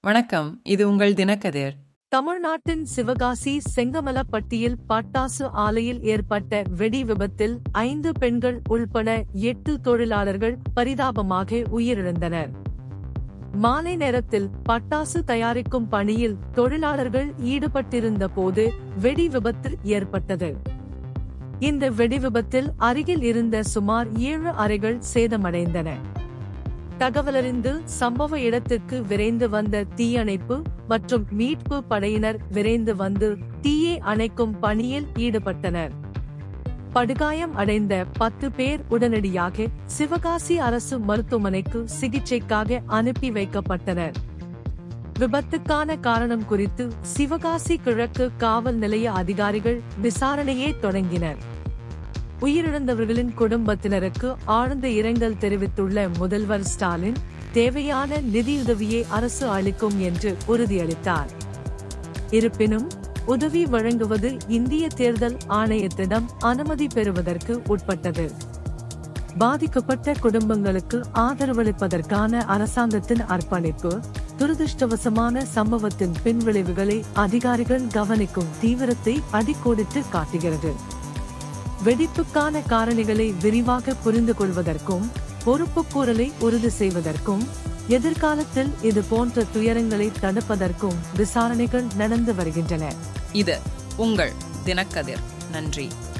வணக்கம் இது உங்கள் தினக்கதிர் தமிழ்நாட்டின் சிவகாசி செங்கமலப்பட்டியில் பட்டாசு ஆலையில் ஏற்பட்ட வெடி விபத்தில் ஐந்து பெண்கள் உள்பட எட்டு தொழிலாளர்கள் பரிதாபமாக உயிரிழந்தனர் மாலை நேரத்தில் பட்டாசு தயாரிக்கும் பணியில் தொழிலாளர்கள் ஈடுபட்டிருந்த போது வெடி விபத்து ஏற்பட்டது இந்த வெடி விபத்தில் அருகில் இருந்த சுமார் ஏழு அறைகள் சேதமடைந்தன தகவலறிந்து சம்பவ இடத்திற்கு விரைந்து வந்த தீயணைப்பு மற்றும் மீட்பு படையினர் விரைந்து வந்து தீயை அணைக்கும் பணியில் ஈடுபட்டனர் படுகாயம் அடைந்த பத்து பேர் உடனடியாக சிவகாசி அரசு மருத்துவமனைக்கு சிகிச்சைக்காக அனுப்பி வைக்கப்பட்டனர் விபத்துக்கான காரணம் குறித்து சிவகாசி கிழக்கு காவல் நிலைய அதிகாரிகள் விசாரணையை தொடங்கினர் உயிரிழந்தவர்களின் குடும்பத்தினருக்கு ஆழ்ந்த இரங்கல் தெரிவித்துள்ள முதல்வர் ஸ்டாலின் தேவையான நிதியுதவியை அரசு அளிக்கும் என்று உறுதியளித்தார் இருப்பினும் உதவி வழங்குவது இந்திய தேர்தல் ஆணையத்திடம் அனுமதி பெறுவதற்கு உட்பட்டது பாதிக்கப்பட்ட குடும்பங்களுக்கு ஆதரவளிப்பதற்கான அரசாங்கத்தின் அர்ப்பணிப்பு துரதிருஷ்டவசமான சம்பவத்தின் பின்விளைவுகளை அதிகாரிகள் கவனிக்கும் தீவிரத்தை அடிக்கோடிட்டு காட்டுகிறது வெடிப்புக்கான காரணிகளை விரிவாக புரிந்து கொள்வதற்கும் பொறுப்புக்கூறலை உறுதி செய்வதற்கும் எதிர்காலத்தில் இது போன்ற துயரங்களை தடுப்பதற்கும் விசாரணைகள் நடந்து வருகின்றன இது உங்கள் தினக்கதிர் நன்றி